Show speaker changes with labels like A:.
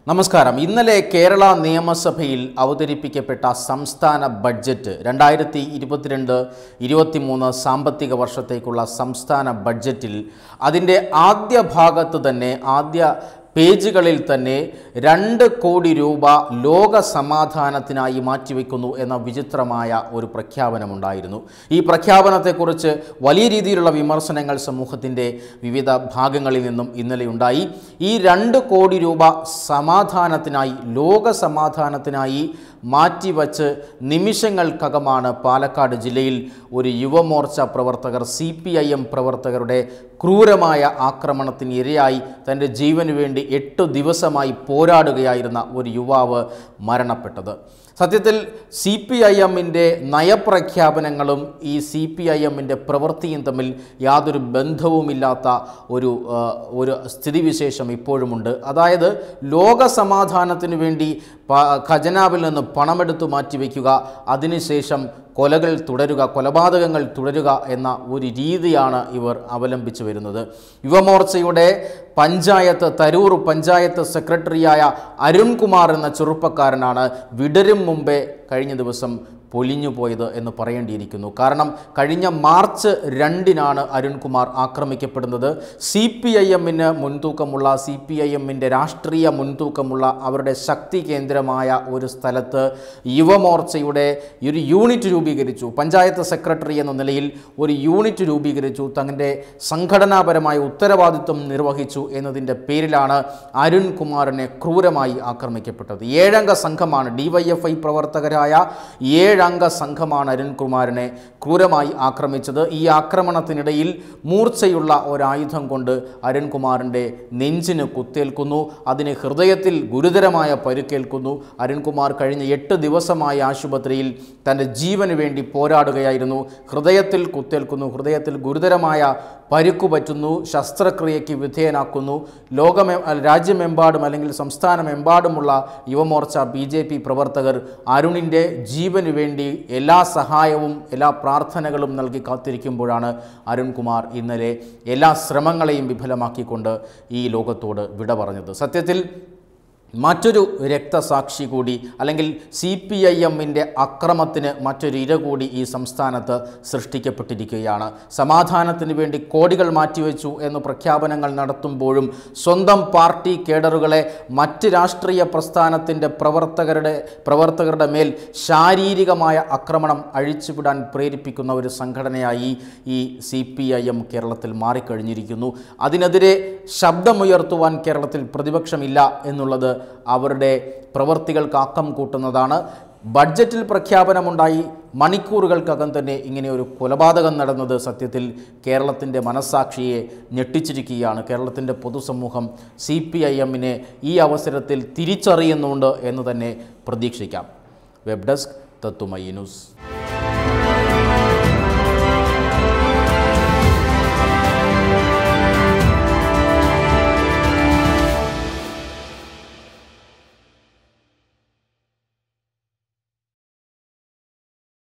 A: നമസ്കാരം ഇന്നലെ കേരള നിയമസഭയിൽ അവതരിപ്പിക്കപ്പെട്ട സംസ്ഥാന ബഡ്ജറ്റ് രണ്ടായിരത്തി ഇരുപത്തിരണ്ട് ഇരുപത്തിമൂന്ന് സാമ്പത്തിക വർഷത്തേക്കുള്ള സംസ്ഥാന ബഡ്ജറ്റിൽ അതിൻ്റെ ആദ്യ ഭാഗത്ത് തന്നെ ആദ്യ പേജുകളിൽ തന്നെ രണ്ട് കോടി രൂപ ലോക സമാധാനത്തിനായി മാറ്റിവെക്കുന്നു എന്ന വിചിത്രമായ ഒരു പ്രഖ്യാപനമുണ്ടായിരുന്നു ഈ പ്രഖ്യാപനത്തെക്കുറിച്ച് വലിയ രീതിയിലുള്ള വിമർശനങ്ങൾ സമൂഹത്തിൻ്റെ വിവിധ ഭാഗങ്ങളിൽ നിന്നും ഇന്നലെ ഉണ്ടായി ഈ രണ്ട് കോടി രൂപ സമാധാനത്തിനായി ലോക സമാധാനത്തിനായി മാറ്റിവച്ച് നിമിഷങ്ങൾക്കകമാണ് പാലക്കാട് ജില്ലയിൽ ഒരു യുവമോർച്ച പ്രവർത്തകർ സി പി ഐ എം പ്രവർത്തകരുടെ ക്രൂരമായ ആക്രമണത്തിന് ഇരയായി തൻ്റെ ജീവന് വേണ്ടി എട്ട് ദിവസമായി പോരാടുകയായിരുന്ന ഒരു യുവാവ് മരണപ്പെട്ടത് സത്യത്തിൽ സി പി ഐ എമ്മിൻ്റെ നയപ്രഖ്യാപനങ്ങളും ഈ സി പി ഐ എമ്മിൻ്റെ പ്രവൃത്തിയും തമ്മിൽ യാതൊരു ബന്ധവുമില്ലാത്ത ഒരു ആ, ഒരു സ്ഥിതിവിശേഷം ഇപ്പോഴുമുണ്ട് അതായത് ലോക സമാധാനത്തിന് വേണ്ടി പ- ഖജനാവിൽ നിന്ന് പണമെടുത്തു മാറ്റിവെക്കുക അതിനുശേഷം കൊലകൾ തുടരുക കൊലപാതകങ്ങൾ തുടരുക എന്ന ഒരു രീതിയാണ് ഇവർ അവലംബിച്ചു വരുന്നത് യുവമോർച്ചയുടെ പഞ്ചായത്ത് തരൂർ പഞ്ചായത്ത് സെക്രട്ടറിയായ അരുൺകുമാർ എന്ന ചെറുപ്പക്കാരനാണ് വിടരും മുമ്പേ കഴിഞ്ഞ ദിവസം പൊലിഞ്ഞു പോയത് എന്ന് പറയേണ്ടിയിരിക്കുന്നു കാരണം കഴിഞ്ഞ മാർച്ച് രണ്ടിനാണ് അരുൺകുമാർ ആക്രമിക്കപ്പെടുന്നത് സി പി ഐ എമ്മിന് മുൻതൂക്കമുള്ള സി പി ഐ എമ്മിൻ്റെ രാഷ്ട്രീയ മുൻതൂക്കമുള്ള അവരുടെ ശക്തി കേന്ദ്രമായ ഒരു സ്ഥലത്ത് യുവമോർച്ചയുടെ ഒരു യൂണിറ്റ് രൂപീകരിച്ചു പഞ്ചായത്ത് സെക്രട്ടറി എന്ന നിലയിൽ ഒരു യൂണിറ്റ് രൂപീകരിച്ചു തങ്ങളുടെ സംഘടനാപരമായ ഉത്തരവാദിത്വം നിർവഹിച്ചു എന്നതിൻ്റെ പേരിലാണ് അരുൺകുമാറിനെ ക്രൂരമായി ആക്രമിക്കപ്പെട്ടത് ഏഴംഗ സംഘമാണ് ഡിവൈഎഫ്ഐ പ്രവർത്തകരായ ഏഴംഗ സംഘമാണ് അരുൺകുമാറിനെ ക്രൂരമായി ആക്രമിച്ചത് ഈ ആക്രമണത്തിനിടയിൽ മൂർച്ചയുള്ള ഒരായുധം കൊണ്ട് അരുൺകുമാറിൻ്റെ നെഞ്ചിന് കുത്തേൽക്കുന്നു അതിന് ഹൃദയത്തിൽ ഗുരുതരമായ പരുക്കേൽക്കുന്നു അരുൺകുമാർ കഴിഞ്ഞ എട്ട് ദിവസമായി ആശുപത്രിയിൽ തൻ്റെ ജീവന് വേണ്ടി പോരാടുകയായിരുന്നു ഹൃദയത്തിൽ കുത്തേൽക്കുന്നു ഹൃദയത്തിൽ ഗുരുതരമായ പരുക്കു പറ്റുന്നു ശസ്ത്രക്രിയയ്ക്ക് വിധേയനാക്കുന്നു ലോകമെ രാജ്യമെമ്പാടും അല്ലെങ്കിൽ സംസ്ഥാനമെമ്പാടുമുള്ള യുവമോർച്ച ബി ജെ പി പ്രവർത്തകർ അരുണിൻ്റെ ജീവന് വേണ്ടി എല്ലാ സഹായവും എല്ലാ പ്രാർത്ഥനകളും നൽകി കാത്തിരിക്കുമ്പോഴാണ് അരുൺകുമാർ ഇന്നലെ എല്ലാ ശ്രമങ്ങളെയും വിഫലമാക്കിക്കൊണ്ട് ഈ ലോകത്തോട് വിട പറഞ്ഞത് സത്യത്തിൽ മറ്റൊരു രക്തസാക്ഷി കൂടി അല്ലെങ്കിൽ സി പി ഐ എമ്മിൻ്റെ അക്രമത്തിന് മറ്റൊരു ഇര കൂടി ഈ സംസ്ഥാനത്ത് സൃഷ്ടിക്കപ്പെട്ടിരിക്കുകയാണ് സമാധാനത്തിന് വേണ്ടി കോടികൾ മാറ്റിവെച്ചു എന്ന് പ്രഖ്യാപനങ്ങൾ നടത്തുമ്പോഴും സ്വന്തം പാർട്ടി കേഡറുകളെ മറ്റ് രാഷ്ട്രീയ പ്രസ്ഥാനത്തിൻ്റെ പ്രവർത്തകരുടെ പ്രവർത്തകരുടെ മേൽ ശാരീരികമായ ആക്രമണം അഴിച്ചുവിടാൻ പ്രേരിപ്പിക്കുന്ന ഒരു സംഘടനയായി ഈ സി പി ഐ എം കേരളത്തിൽ മാറിക്കഴിഞ്ഞിരിക്കുന്നു അതിനെതിരെ ശബ്ദമുയർത്തുവാൻ കേരളത്തിൽ പ്രതിപക്ഷമില്ല എന്നുള്ളത് അവരുടെ പ്രവൃത്തികൾക്ക് ആക്കം കൂട്ടുന്നതാണ് ബഡ്ജറ്റിൽ പ്രഖ്യാപനമുണ്ടായി മണിക്കൂറുകൾക്കകം തന്നെ ഇങ്ങനെ ഒരു കൊലപാതകം നടന്നത് സത്യത്തിൽ കേരളത്തിൻ്റെ മനസ്സാക്ഷിയെ ഞെട്ടിച്ചിരിക്കുകയാണ് കേരളത്തിൻ്റെ പൊതുസമൂഹം സി പി ഐ എമ്മിനെ ഈ അവസരത്തിൽ തിരിച്ചറിയുന്നുണ്ട് എന്ന് തന്നെ പ്രതീക്ഷിക്കാം വെബ് ഡെസ്ക് തത്തുമൈ ന്യൂസ്